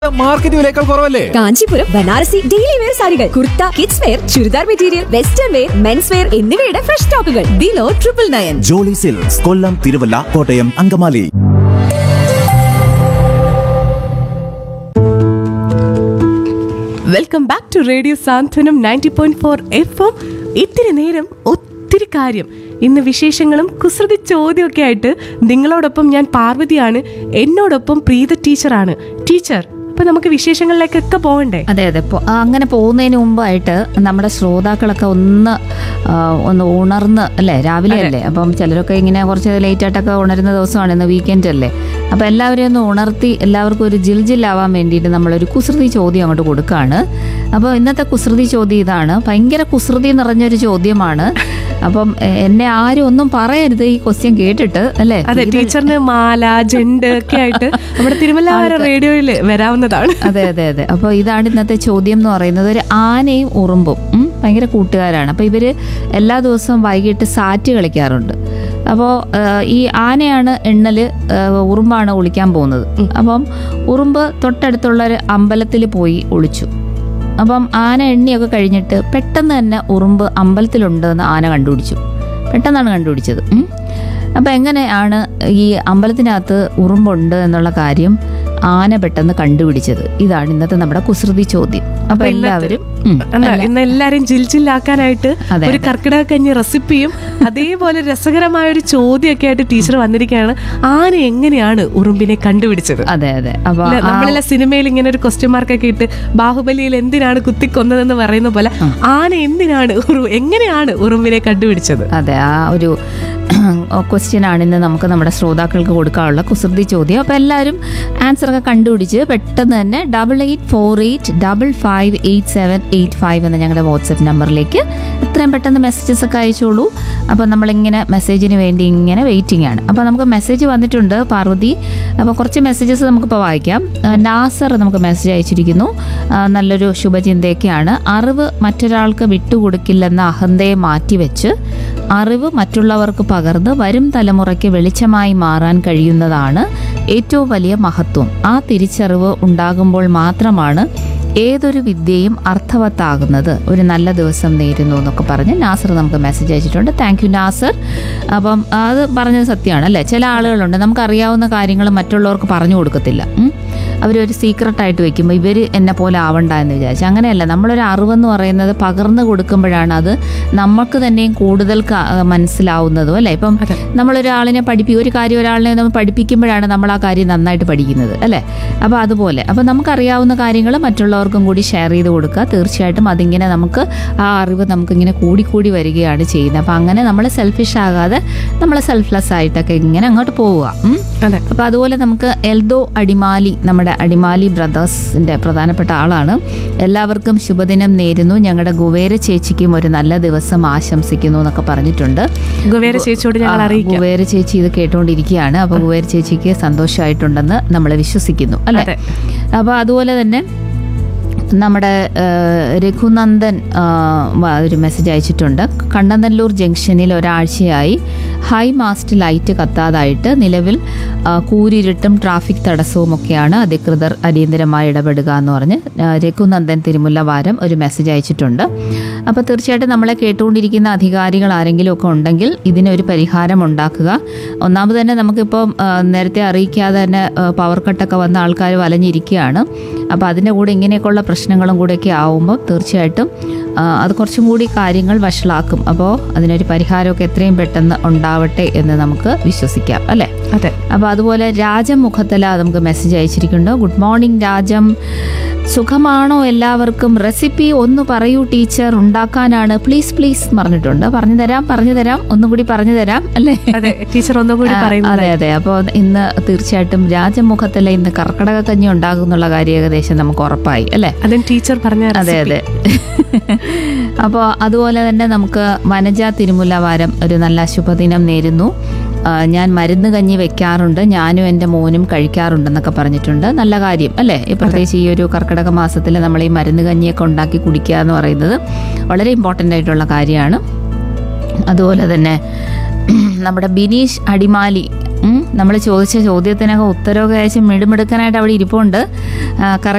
Market വിലയേക്കാൾ കുറവല്ലേ Kanchipuram Banarasi daily wear സാരികൾ kurta kids wear churidar material western wear men's wear എന്നിവയുടെ ഫ്രഷ് സ്റ്റോക്കുകൾ below triple nine Jolly Silks Kollam Thiruvalla Kottayam Angamaly welcome back to radio Santhwanam ninety point four F M ഇത്തിരി നേരം ഒത്തിരി കാര്യം ഇന്ന് വിശേഷങ്ങളും കുസൃതി ചോദ്യമൊക്കെ ആയിട്ട് നിങ്ങളോടൊപ്പം ഞാൻ പാർവതിയാണ് എന്നോടൊപ്പം പ്രീത ടീച്ചറാണ് ടീച്ചർ അപ്പൊ നമുക്ക് വിശേഷങ്ങളിലേക്കൊക്കെ പോകണ്ടേ അതെ അതെ പോ- ആ, അങ്ങനെ പോകുന്നതിന് മുമ്പായിട്ട് നമ്മുടെ ശ്രോതാക്കളൊക്കെ ഒന്ന് ആ, ഒന്ന് ഉണർന്ന് അല്ലേ രാവിലെ അല്ലേ അപ്പം ചിലരൊക്കെ ഇങ്ങനെ കുറച്ച് ലേറ്റ് ആയിട്ടൊക്കെ ഉണരുന്ന ദിവസമാണ് ഇന്ന് വീക്കെൻഡ് അല്ലേ അപ്പം എല്ലാവരെയും ഒന്ന് ഉണർത്തി എല്ലാവർക്കും ഒരു ജിൽ ജില്ലാവാൻ വേണ്ടിയിട്ട് നമ്മളൊരു കുസൃതി ചോദ്യം അങ്ങോട്ട് കൊടുക്കുകയാണ് അപ്പോൾ ഇന്നത്തെ കുസൃതി ചോദ്യം ഇതാണ് ഭയങ്കര കുസൃതി നിറഞ്ഞൊരു ചോദ്യമാണ് അപ്പം എ- എന്നെ ആരും ഒന്നും പറയരുത് ഈ ക്വസ്റ്റ്യൻ കേട്ടിട്ട് അല്ലേ അതെ ടീച്ചറിന് മാല ജെണ്ട് ഒക്കെ ആയിട്ട് നമ്മുടെ തിരുമല്ലാവര റേഡിയോയിൽ വരാവുന്നതാണ് അതെ അതെ അതെ അപ്പോൾ ഇതാണ് ഇന്നത്തെ ചോദ്യം എന്ന് പറയുന്നത് ഒരു ആനയും ഉറുമ്പും ഉം, ഭയങ്കര കൂട്ടുകാരാണ് അപ്പോൾ ഇവര് എല്ലാ ദിവസവും വൈകിട്ട് സാറ്റ് കളിക്കാറുണ്ട് അപ്പോൾ ഈ ആനയാണ് എണ്ണല് ആ, ഉറുമ്പാണ് ഒളിക്കാൻ പോകുന്നത് അപ്പം ഉറുമ്പ് തൊട്ടടുത്തുള്ള ഒരു അമ്പലത്തിൽ പോയി ഒളിച്ചു അപ്പം ആന എണ്ണിയൊക്കെ കഴിഞ്ഞിട്ട് പെട്ടെന്ന് തന്നെ ഉറുമ്പ് അമ്പലത്തിലുണ്ടെന്ന് ആന കണ്ടുപിടിച്ചു പെട്ടെന്നാണ് കണ്ടുപിടിച്ചത് ഉം. അപ്പം എങ്ങനെയാണ് ഈ അമ്പലത്തിനകത്ത് ഉറുമ്പുണ്ട് എന്നുള്ള കാര്യം ആന പെട്ടെന്ന് കണ്ടുപിടിച്ചത് ഇതാണ് ഇന്നത്തെ നമ്മുടെ കുസൃതി ചോദ്യം അപ്പൊ അപ്പൊ ഇന്നത്തെ- എല്ലാവരും ഉം, എന്താ ഇന്ന് എല്ലാരും ജിൽ ജില്ലാക്കാനായിട്ട് അതെ, ഒരു അതെ. കർക്കിടക കഞ്ഞി റെസിപ്പിയും അതേപോലെ രസകരമായ ഒരു ചോദ്യമൊക്കെ ആയിട്ട് ടീച്ചർ വന്നിരിക്കുകയാണ് ആന എങ്ങനെയാണ് ഉറുമ്പിനെ കണ്ടുപിടിച്ചത് അതെ അതെ അപ്പൊ ഇല്ല, ആ- നമ്മളെല്ലാം സിനിമയിൽ ഇങ്ങനെ ഒരു ക്വസ്റ്റ്യൻ മാർക്കൊക്കെ ഇട്ട് ബാഹുബലിയിൽ എന്തിനാണ് കുത്തിക്കൊന്നതെന്ന് പറയുന്ന പോലെ ആന എന്തിനാണ് ഉറു എങ്ങനെയാണ് ഉറുമ്പിനെ കണ്ടുപിടിച്ചത് അതെ ആ ഒരു ക്വസ്റ്റ്യൻ ആണ് ഇന്ന് നമുക്ക് നമ്മുടെ ശ്രോതാക്കൾക്ക് കൊടുക്കാനുള്ള കുസൃതി ചോദ്യം അപ്പോൾ എല്ലാവരും ആൻസർ ഒക്കെ കണ്ടുപിടിച്ച് പെട്ടെന്ന് തന്നെ double eight four eight double five eight seven eight five എന്ന ഞങ്ങളുടെ വാട്സപ്പ് നമ്പറിലേക്ക് എത്രയും പെട്ടെന്ന് മെസ്സേജസ് ഒക്കെ അയച്ചോളൂ അപ്പോൾ നമ്മളിങ്ങനെ മെസ്സേജിന് വേണ്ടി ഇങ്ങനെ വെയിറ്റിംഗ് ആണ് അപ്പോൾ നമുക്ക് മെസ്സേജ് വന്നിട്ടുണ്ട് പാർവതി അപ്പോൾ കുറച്ച് മെസ്സേജസ് നമുക്കിപ്പോൾ വായിക്കാം ആ, നാസർ നമുക്ക് മെസ്സേജ് അയച്ചിരിക്കുന്നു ആ, നല്ലൊരു ശുഭചിന്തയൊക്കെയാണ് അറിവ് മറ്റൊരാൾക്ക് വിട്ടുകൊടുക്കില്ലെന്ന അഹന്തയെ മാറ്റിവെച്ച് അറിവ് മറ്റുള്ളവർക്ക് പകർന്ന് വരും തലമുറയ്ക്ക് വെളിച്ചമായി മാറാൻ കഴിയുന്നതാണ് ഏറ്റവും വലിയ മഹത്വം ആ തിരിച്ചറിവ് ഉണ്ടാകുമ്പോൾ മാത്രമാണ് ഏതൊരു വിദ്യയും അർത്ഥവത്താകുന്നത് ഒരു നല്ല ദിവസം നേരുന്നു എന്നൊക്കെ പറഞ്ഞ് നാസർ നമുക്ക് മെസ്സേജ് അയച്ചിട്ടുണ്ട് താങ്ക് യു നാസർ അപ്പം അത് പറഞ്ഞത് സത്യമാണ് അല്ലേ ചില ആളുകളുണ്ട് നമുക്കറിയാവുന്ന കാര്യങ്ങൾ മറ്റുള്ളവർക്ക് പറഞ്ഞു കൊടുക്കത്തില്ല ഉം. അവരൊരു സീക്രട്ടായിട്ട് വെക്കുമ്പോൾ ഇവർ എന്നെ പോലെ ആവണ്ട എന്ന് വിചാരിച്ചു അങ്ങനെയല്ല നമ്മളൊരു അറിവെന്ന് പറയുന്നത് പകർന്നു കൊടുക്കുമ്പോഴാണ് അത് നമുക്ക് തന്നെയും കൂടുതൽ ക- മനസ്സിലാവുന്നതും അല്ലേ ഇപ്പം നമ്മളൊരാളിനെ പഠിപ്പി ഒരു കാര്യം ഒരാളിനെ നമ്മൾ പഠിപ്പിക്കുമ്പോഴാണ് നമ്മൾ ആ കാര്യം നന്നായിട്ട് പഠിക്കുന്നത് അല്ലേ അപ്പോൾ അതുപോലെ അപ്പോൾ നമുക്കറിയാവുന്ന കാര്യങ്ങൾ മറ്റുള്ളവർക്കും കൂടി ഷെയർ ചെയ്ത് കൊടുക്കുക തീർച്ചയായിട്ടും അതിങ്ങനെ നമുക്ക് ആ അറിവ് നമുക്കിങ്ങനെ കൂടിക്കൂടി വരികയാണ് ചെയ്യുന്നത് അപ്പോൾ അങ്ങനെ നമ്മൾ സെൽഫിഷ് ആകാതെ നമ്മൾ സെൽഫ്ലെസ് ആയിട്ടൊക്കെ ഇങ്ങനെ അങ്ങോട്ട് പോവുക ഉം. അതെ അപ്പോൾ അതുപോലെ നമുക്ക് എൽദോ അടിമാലി നമ്മുടെ അടിമാലി ബ്രദേഴ്സിന്റെ പ്രധാനപ്പെട്ട ആളാണ് എല്ലാവർക്കും ശുഭദിനം നേരുന്നു ഞങ്ങളുടെ ഗുവേര ചേച്ചിക്കും ഒരു നല്ല ദിവസം ആശംസിക്കുന്നു എന്നൊക്കെ പറഞ്ഞിട്ടുണ്ട് ഗുവേര ചേച്ചിയോട് ഞങ്ങൾ ആ, അറിയിക്കാം ഗുവേര ചേച്ചി ഇത് കേട്ടുകൊണ്ടിരിക്കുകയാണ് അപ്പോൾ ഗുവേര ചേച്ചിക്ക് സന്തോഷമായിട്ടുണ്ടെന്ന് നമ്മൾ വിശ്വസിക്കുന്നു അല്ലേ അതെ. അപ്പോൾ അതുപോലെ തന്നെ നമ്മുടെ ആ, രഘുനന്ദൻ ആ, വ- ഒരു മെസ്സേജ് അയച്ചിട്ടുണ്ട് കണ്ണനല്ലൂർ ജംഗ്ഷനിൽ ഒരാഴ്ചയായി ഹൈ മാസ്റ്റ് ലൈറ്റ് കത്താതായിട്ട് നിലവിൽ ആ, കൂരിരുട്ടും ട്രാഫിക് തടസ്സവും ഒക്കെയാണ് അധികൃതർ അടിയന്തരമായി ഇടപെടുക എന്ന് പറഞ്ഞ് ആ, രഘുനന്ദൻ തിരുമുല്ലവാരം ഒരു മെസ്സേജ് അയച്ചിട്ടുണ്ട് അപ്പോൾ തീർച്ചയായിട്ടും നമ്മളെ കേട്ടുകൊണ്ടിരിക്കുന്ന അധികാരികൾ ആരെങ്കിലും ഒക്കെ ഉണ്ടെങ്കിൽ ഇതിനൊരു പരിഹാരം ഉണ്ടാക്കുക ഒന്നാമത് തന്നെ നമുക്കിപ്പോൾ ആ, നേരത്തെ അറിയിക്കാതെ തന്നെ ആ, പവർ കട്ടൊക്കെ വന്ന ആൾക്കാർ വലഞ്ഞിരിക്കുകയാണ് അപ്പോൾ അതിൻ്റെ കൂടെ ഇങ്ങനെയൊക്കെയുള്ള പ്രശ്നങ്ങളും കൂടെയൊക്കെ ആവുമ്പോൾ തീർച്ചയായിട്ടും ആ, അത് കുറച്ചും കൂടി കാര്യങ്ങൾ വഷളാക്കും അപ്പോൾ അതിനൊരു പരിഹാരമൊക്കെ എത്രയും പെട്ടെന്ന് ഉണ്ടാവട്ടെ എന്ന് നമുക്ക് വിശ്വസിക്കാം അല്ലേ അതെ അപ്പോൾ അതുപോലെ രാജം മുഖത്തല നമുക്ക് മെസ്സേജ് അയച്ചിരിക്കുന്നുണ്ട് ഗുഡ് മോർണിംഗ് രാജം സുഖമാണോ എല്ലാവർക്കും റെസിപ്പി ഒന്ന് പറയൂ ടീച്ചർ ഉണ്ടാക്കാനാണ് പ്ലീസ് പ്ലീസ് പറഞ്ഞിട്ടുണ്ട് പറഞ്ഞു തരാം പറഞ്ഞു തരാം ഒന്നും കൂടി പറഞ്ഞു തരാം അല്ലേ അതെ ടീച്ചർ ഒന്നും കൂടി ആ, പറയുന്നത് അതെ അതെ അപ്പോൾ ഇന്ന് തീർച്ചയായിട്ടും രാജമുഖത്തല്ല ഇന്ന് കർക്കിടക കഞ്ഞി ഉണ്ടാകും എന്നുള്ള കാര്യം ഏകദേശം നമുക്ക് ഉറപ്പായി അല്ലേ അതും ടീച്ചർ പറഞ്ഞ അതെ recipe. അതെ അപ്പോൾ അതുപോലെ തന്നെ നമുക്ക് വനജ തിരുമുല്ലവാരം ഒരു നല്ല ശുഭദിനം നേരുന്നു ആ, ഞാൻ മരുന്ന് കഞ്ഞി വെക്കാറുണ്ട് ഞാനും എൻ്റെ മോനും കഴിക്കാറുണ്ടെന്നൊക്കെ പറഞ്ഞിട്ടുണ്ട് നല്ല കാര്യം അല്ലേ ഈ പ്രത്യേകിച്ച് ഈ ഒരു കർക്കിടക മാസത്തിൽ നമ്മൾ ഈ മരുന്ന് കഞ്ഞിയൊക്കെ ഉണ്ടാക്കി കുടിക്കുക എന്ന് പറയുന്നത് വളരെ ഇമ്പോർട്ടൻ്റ് ആയിട്ടുള്ള കാര്യമാണ് അതുപോലെ തന്നെ നമ്മുടെ ബിനീഷ് അടിമാലി നമ്മൾ ചോദിച്ച ചോദ്യത്തിനൊക്കെ ഉത്തരവൊക്കെ അയച്ച് മിടുമിടുക്കനായിട്ട് അവിടെ ഇരിപ്പുണ്ട് കറക്റ്റ്